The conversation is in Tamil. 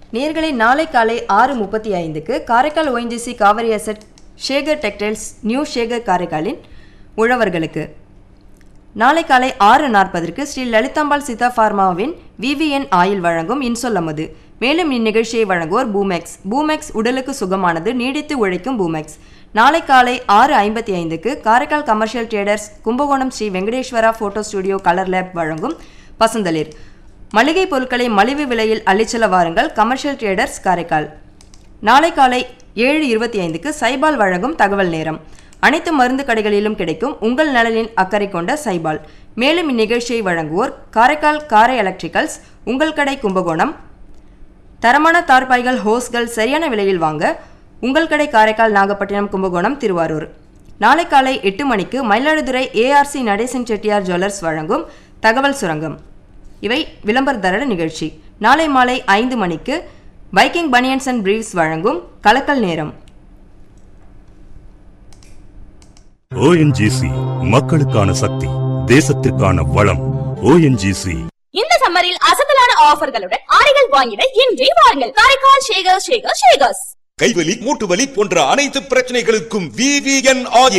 நேர்களை நாளை காலை ஆறு முப்பத்தி ஐந்துக்கு Karaikal ONGC Kaveri asset Shekar textiles new Shekar காரைக்காலின் உழவர்களுக்கு நாளை காலை ஆறு நாற்பதற்கு ஸ்ரீ லலிதாம்பாள் சித்தா ஃபார்மாவின் விவிஎன் ஆயில் வழங்கும் இன்சொல் அமது மேலும் இந்நிகழ்ச்சியை வழங்குவோர் பூமெக்ஸ் பூமெக்ஸ் உடலுக்கு சுகமானது நீடித்து உழைக்கும் பூமெக்ஸ் நாளை காலை ஆறு ஐம்பத்தி ஐந்துக்கு Karaikal commercial traders Kumbakonam Sri Venkateswara photo studio colour lab வழங்கும் பசந்தளிர் மளிகை பொருட்களை மலிவு விலையில் அள்ளிச்செல்ல வாருங்கள் கமர்ஷியல் ட்ரேடர்ஸ் காரைக்கால் நாளை காலை ஏழு இருபத்தி ஐந்துக்கு சைபால் வழங்கும் தகவல் நேரம் அனைத்து மருந்து கடைகளிலும் கிடைக்கும் உங்கள் நலனின் அக்கறை கொண்ட சைபால் மேலும் இந்நிகழ்ச்சியை வழங்குவோர் காரைக்கால் காரை எலக்ட்ரிக்கல்ஸ் உங்கள் கடை கும்பகோணம் தரமான தார்பாய்கள் ஹோஸ்கள் சரியான விலையில் வாங்க உங்கள் கடை காரைக்கால் நாகப்பட்டினம் கும்பகோணம் திருவாரூர் நாளை காலை எட்டு மணிக்கு மயிலாடுதுறை ஏஆர்சி நடேசன் செட்டியார் ஜுவல்லர்ஸ் வழங்கும் தகவல் சுரங்கம் இவை விளம்பரதர நிகழ்ச்சி நாளை மாலை ஐந்து மணிக்கு பைக்கிங் பனியன்ஸ் அண்ட் பிரீவ்ஸ் வழங்கும் கலக்கல் நேரம் ஓஎன்ஜிசி மக்களுக்கான சக்தி தேசத்திற்கான வளம் ஓஎன்ஜிசி இந்த சம்மரில் அசத்தலான ஆஃபர்களுடன் ஆடைகள் வாங்கிட இன்றே வாருங்கள் காரைக்கால் ஷேகர் ஷேகர் ஷேகர்ஸ் கைவலி மூட்டு வலி போன்ற அனைத்து பிரச்சனைகளுக்கும் விவிஎன் ஆயில்